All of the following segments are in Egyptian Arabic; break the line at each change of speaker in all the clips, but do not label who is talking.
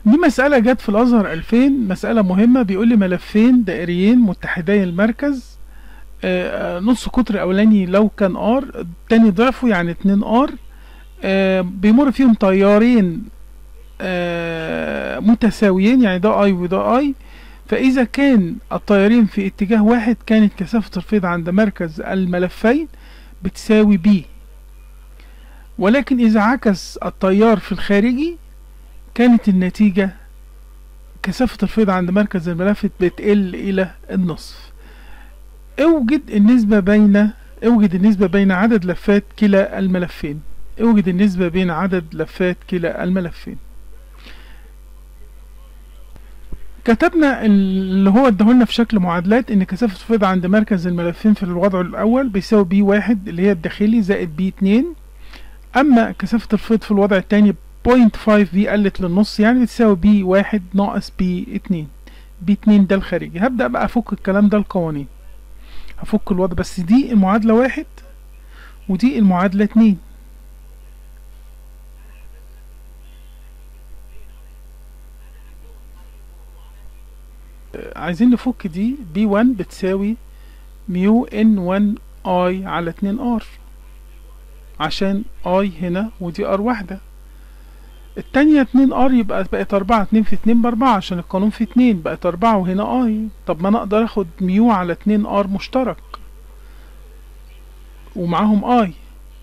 دي مسألة جت في الأزهر 2000 مسألة مهمة بيقول لي ملفين دائريين متحدي المركز آه، آه، نص قطر أولاني لو كان ار التاني ضعفه يعني 2 ار آه، بيمر فيهم تيارين آه، متساويين يعني ده اي وده اي فإذا كان التيارين في اتجاه واحد كانت كثافة الفيض عند مركز الملفين بتساوي بي ولكن إذا عكس التيار في الخارجي كانت النتيجة كثافة الفيض عند مركز الملف بتقل إلى النصف اوجد النسبة بين اوجد النسبة بين عدد لفات كلا الملفين اوجد النسبة بين عدد لفات كلا الملفين كتبنا اللي هو اداهولنا في شكل معادلات ان كثافة الفيض عند مركز الملفين في الوضع الاول بيساوي بي واحد اللي هي الداخلي زائد بي اتنين اما كثافة الفيض في الوضع التاني 0.5 بي قلت للنص يعني بتساوي بي واحد ناقص بي اتنين بي اتنين ده الخارجي هبدأ بقى افك الكلام ده القوانين هفك الوضع بس دي المعادلة واحد ودي المعادلة اتنين آه، عايزين نفك دي بي 1 بتساوي ميو ان 1 اي على 2 ار عشان اي هنا ودي ار واحدة التانية اتنين ار يبقى بقت اربعة اتنين في اتنين باربعة عشان القانون فيه اتنين بقت اربعة وهنا اي طب ما انا اقدر اخد ميو على اتنين ار مشترك ومعاهم اي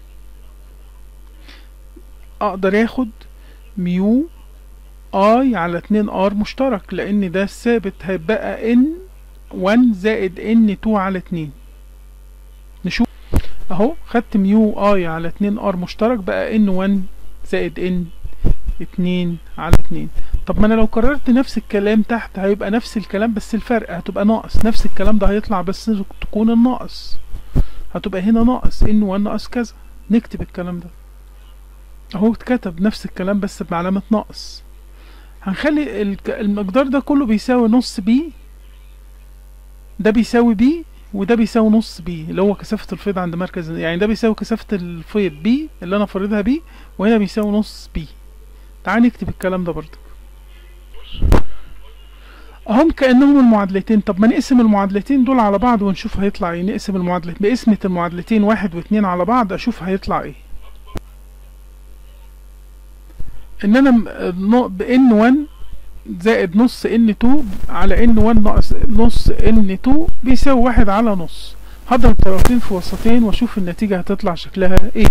اقدر اخد ميو اي على اتنين ار مشترك لان ده الثابت هيبقى ان 1 زائد ان 2 على اتنين نشوف اهو خدت ميو اي على اتنين ار مشترك بقى ان 1 زائد ان اتنين على اتنين طب ما انا لو كررت نفس الكلام تحت هيبقى نفس الكلام بس الفرق هتبقى ناقص نفس الكلام ده هيطلع بس تكون الناقص هتبقى هنا ناقص ان 1 ناقص كذا نكتب الكلام ده اهو اتكتب نفس الكلام بس بعلامة ناقص هنخلي الك- المقدار ده كله بيساوي نص بي ده بيساوي بي وده بيساوي نص بي اللي هو كثافة الفيض عند مركز يعني ده بيساوي كثافة الفيض بي اللي انا فارضها بي وهنا بيساوي نص بي تعال نكتب الكلام ده برضه اهم كأنهم المعادلتين طب ما نقسم المعادلتين دول على بعض ونشوف هيطلع ايه نقسم المعادلتين بقسمة المعادلتين واحد واتنين على بعض اشوف هيطلع ايه ان انا ب ان 1 زائد نص ان 2 على ان 1 ناقص نص ان 2 بيساوي واحد على نص هضرب طرفين في وسطين واشوف النتيجة هتطلع شكلها ايه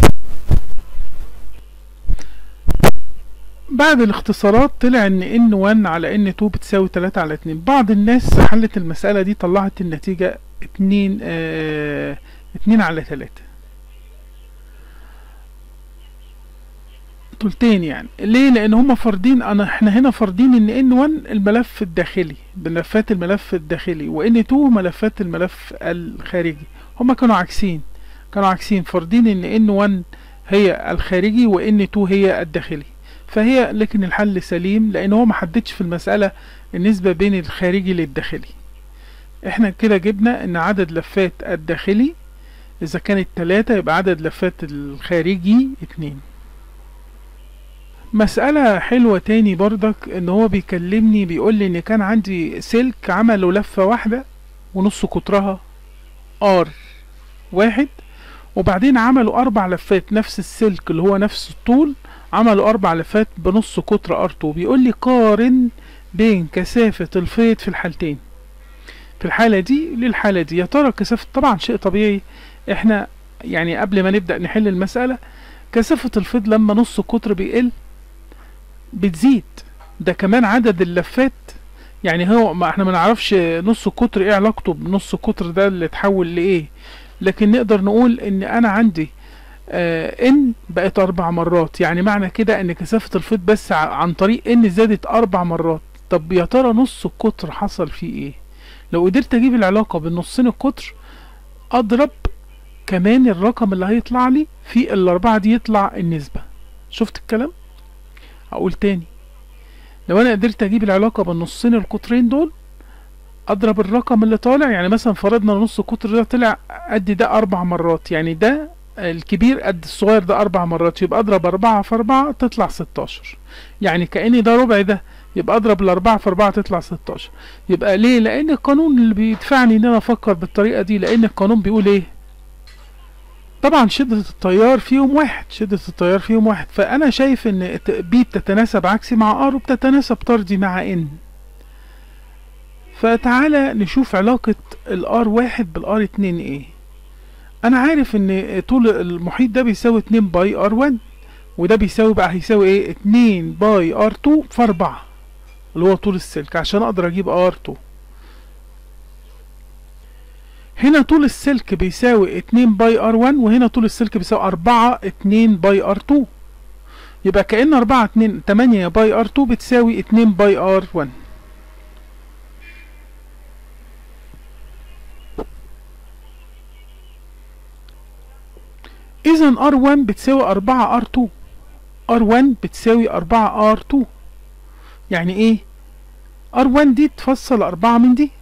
بعد الاختصارات طلع ان ان 1 على ان 2 بتساوي 3 على 2 بعض الناس حلت المسألة دي طلعت النتيجة 2 آه 2 على 3 تلتين يعني ليه لان هم فارضين انا احنا هنا فارضين ان ان 1 الملف الداخلي ملفات الملف الداخلي وان 2 ملفات الملف الخارجي هم كانوا عكسين كانوا عكسين فارضين ان ان 1 هي الخارجي وان 2 هي الداخلي فهي لكن الحل سليم لان هو محددش في المسألة النسبة بين الخارجي للداخلي احنا كده جبنا ان عدد لفات الداخلي اذا كانت تلاتة يبقى عدد لفات الخارجي اتنين مسألة حلوة تاني برضك ان هو بيكلمني بيقول لي ان كان عندي سلك عملوا لفة واحدة ونص قطرها ار واحد وبعدين عملوا اربع لفات نفس السلك اللي هو نفس الطول عملوا اربع لفات بنص قطر ار 2 بيقول لي قارن بين كثافة الفيض في الحالتين في الحالة دي للحالة دي يا ترى كثافة طبعا شيء طبيعي احنا يعني قبل ما نبدأ نحل المسألة كثافة الفيض لما نص قطر بيقل بتزيد ده كمان عدد اللفات يعني هو ما احنا ما نعرفش نص قطر ايه علاقته بنص قطر ده اللي اتحول لايه لكن نقدر نقول ان انا عندي آه ان بقت اربع مرات يعني معنى كده ان كثافة الفيض بس ع- عن طريق ان زادت اربع مرات طب يا ترى نص القطر حصل فيه ايه لو قدرت اجيب العلاقة بين نصين القطر اضرب كمان الرقم اللي هيطلع لي في الاربعة دي يطلع النسبة شفت الكلام هقول تاني لو انا قدرت اجيب العلاقة بين نصين القطرين دول اضرب الرقم اللي طالع يعني مثلا فرضنا نص القطر ده طلع قد ده اربع مرات يعني ده الكبير قد الصغير ده اربع مرات يبقى اضرب اربعة في اربعة تطلع ستاشر يعني كأني ده ربع ده يبقى اضرب الاربعة في اربعة تطلع ستاشر يبقى ليه لان القانون اللي بيدفعني ان انا افكر بالطريقة دي لان القانون بيقول ايه طبعا شدة التيار فيهم واحد شدة التيار فيهم واحد فانا شايف ان بي بتتناسب عكسي مع ار وبتتناسب طردي مع ان فتعالى نشوف علاقة الار واحد بالار اتنين ايه انا عارف ان طول المحيط ده بيساوي اتنين باي ار 1 وده بيساوي بقى هيساوي ايه اتنين باي ار 2 في اربعة اللي هو طول السلك عشان اقدر اجيب ار 2 هنا طول السلك بيساوي اتنين باي ار 1 وهنا طول السلك بيساوي اربعة اتنين باي ار 2 يبقى كأن اربعة اتنين تمانية باي ار 2 بتساوي اتنين باي ار 1 اذا R1 بتساوي 4 R2 R1 بتساوي 4 R2 يعني ايه R1 دي تفصل 4 من دي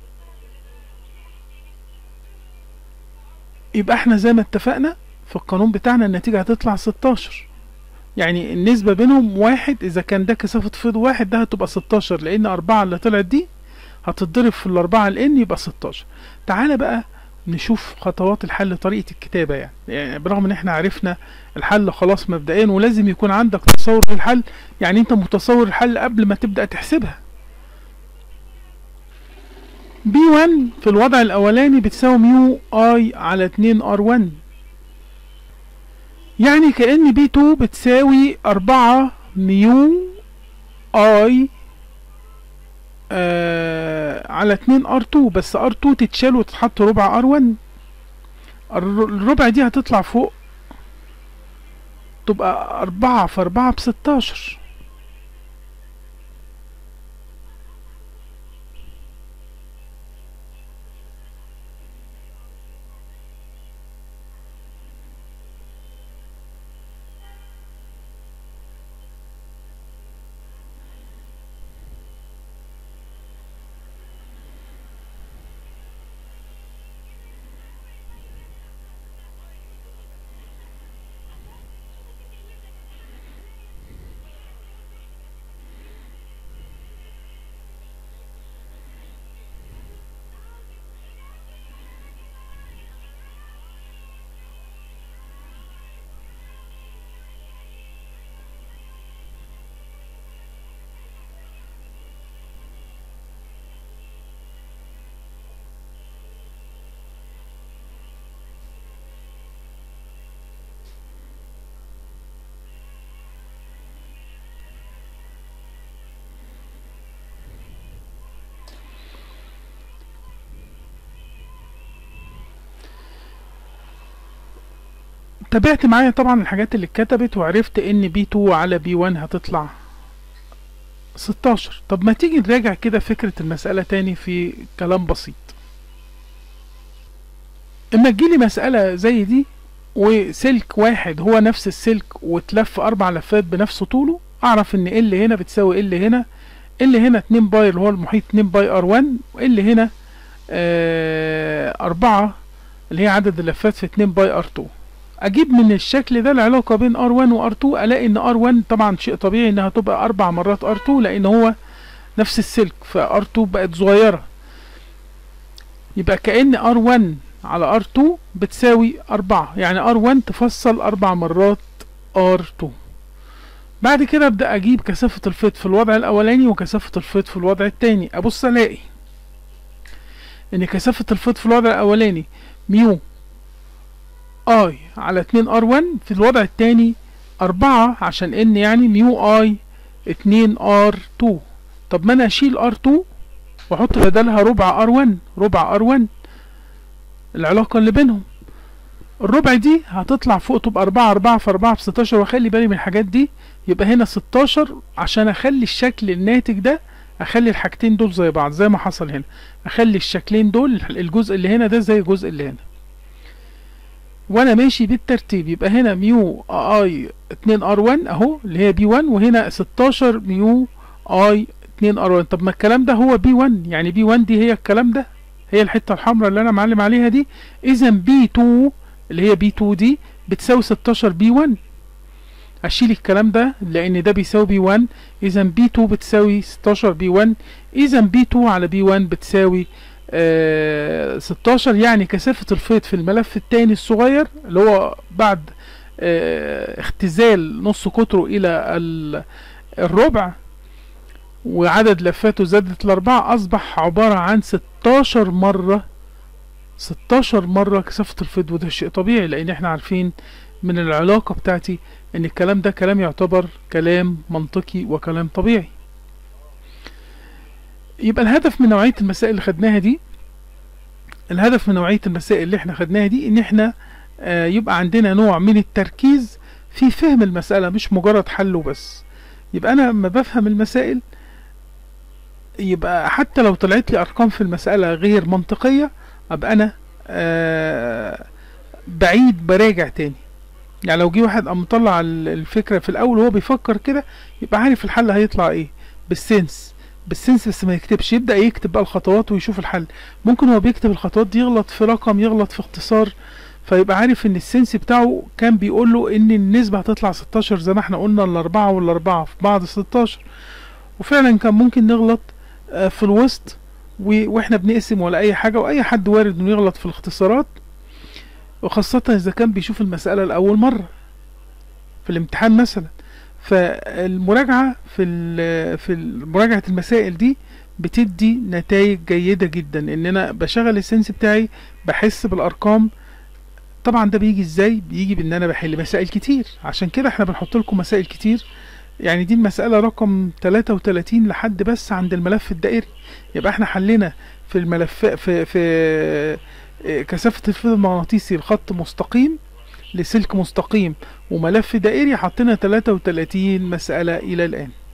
يبقى احنا زي ما اتفقنا في القانون بتاعنا النتيجة هتطلع 16 يعني النسبة بينهم واحد اذا كان ده كثافة فيض واحد ده هتبقى 16 لان 4 اللي طلعت دي هتتضرب في الاربعة الان يبقى 16 تعالى بقى نشوف خطوات الحل طريقة الكتابة يعني. يعني برغم ان احنا عرفنا الحل خلاص مبدئيا ولازم يكون عندك تصور للحل يعني انت متصور الحل قبل ما تبدأ تحسبها بي 1 في الوضع الاولاني بتساوي ميو اي على 2 ار 1 يعني كأن بي 2 بتساوي 4 ميو اي آه على 2 ار 2 بس ار 2 تتشال وتتحط ربع ار 1 الربع دي هتطلع فوق تبقى أربعة في أربعة بستاشر تابعت معايا طبعا الحاجات اللي اتكتبت وعرفت ان بي 2 على بي 1 هتطلع 16 طب ما تيجي نراجع كده فكرة المسألة تاني في كلام بسيط اما تجيلي مسألة زي دي وسلك واحد هو نفس السلك وتلف اربع لفات بنفس طوله اعرف ان ال هنا بتساوي ال هنا ال هنا 2 باي اللي هو المحيط 2 باي ار 1 وال هنا آه 4 اللي هي عدد اللفات في 2 باي ار 2 اجيب من الشكل ده العلاقه بين R1 و R2 الاقي ان R1 طبعا شيء طبيعي انها تبقى اربع مرات R2 لان هو نفس السلك ف R2 بقت صغيره يبقى كأن R1 على R2 بتساوي أربعة يعني R1 تفصل أربع مرات R2 بعد كده أبدأ أجيب كثافة الفيض في الوضع الأولاني وكثافة الفيض في الوضع التاني أبص ألاقي إن كثافة الفيض في الوضع الأولاني ميو اي على 2 ار 1 في الوضع التاني أربعة عشان ان يعني ميو اي 2 ار 2 طب ما انا اشيل ار 2 واحط بدلها ربع ار 1 ربع ار 1 العلاقة اللي بينهم الربع دي هتطلع فوق تبقى أربعة أربعة في أربعة بستاشر وأخلي بالي من الحاجات دي يبقى هنا ستاشر عشان أخلي الشكل الناتج ده أخلي الحاجتين دول زي بعض زي ما حصل هنا أخلي الشكلين دول الجزء اللي هنا ده زي الجزء اللي هنا وانا ماشي بالترتيب يبقى هنا ميو اي 2 ار 1 اهو اللي هي بي 1 وهنا 16 ميو اي 2 ار 1 طب ما الكلام ده هو بي 1 يعني بي 1 دي هي الكلام ده هي الحته الحمراء اللي انا معلم عليها دي اذا بي 2 اللي هي بي 2 دي بتساوي 16 بي 1 اشيل الكلام ده لان ده بيساوي بي 1 اذا بي 2 بتساوي 16 بي 1 اذا بي 2 على بي 1 بتساوي آه 16 يعني كثافة الفيض في الملف التاني الصغير اللي هو بعد آه اختزال نص قطره الى ال- الربع وعدد لفاته زادت لأربعة أصبح عبارة عن 16 مرة 16 مرة كثافة الفيض وده شيء طبيعي لأن احنا عارفين من العلاقة بتاعتي إن الكلام ده كلام يعتبر كلام منطقي وكلام طبيعي يبقى الهدف من نوعية المسائل اللي خدناها دي الهدف من نوعية المسائل اللي احنا خدناها دي إن احنا آه يبقى عندنا نوع من التركيز في فهم المسألة مش مجرد حل وبس يبقى أنا لما بفهم المسائل يبقى حتى لو طلعت لي ارقام في المسألة غير منطقية ابقى انا آه بعيد براجع تاني يعني لو جه واحد قام مطلع ال- الفكرة في الاول وهو بيفكر كده يبقى عارف الحل هيطلع ايه بالسنس بالسنس بس ما يكتبش يبدأ يكتب بقى الخطوات ويشوف الحل ممكن هو بيكتب الخطوات دي يغلط في رقم يغلط في اختصار فيبقى عارف ان السنس بتاعه كان بيقول له ان النسبة هتطلع 16 زي ما احنا قلنا الاربعة والاربعة في بعض 16 وفعلا كان ممكن نغلط آه، في الوسط و- واحنا بنقسم ولا اي حاجه واي حد وارد انه يغلط في الاختصارات وخاصه اذا كان بيشوف المساله لاول مره في الامتحان مثلا فالمراجعه في ال- في ال- مراجعه المسائل دي بتدي نتائج جيده جدا ان انا بشغل السنس بتاعي بحس بالارقام طبعا ده بيجي ازاي بيجي بان انا بحل مسائل كتير عشان كده احنا بنحط لكم مسائل كتير يعني دي المسألة رقم 33 لحد بس عند الملف الدائري يبقى احنا حلينا في الملف في في اه، كثافة الفيض المغناطيسي الخط مستقيم لسلك مستقيم وملف دائري حطينا 33 مسألة إلى الآن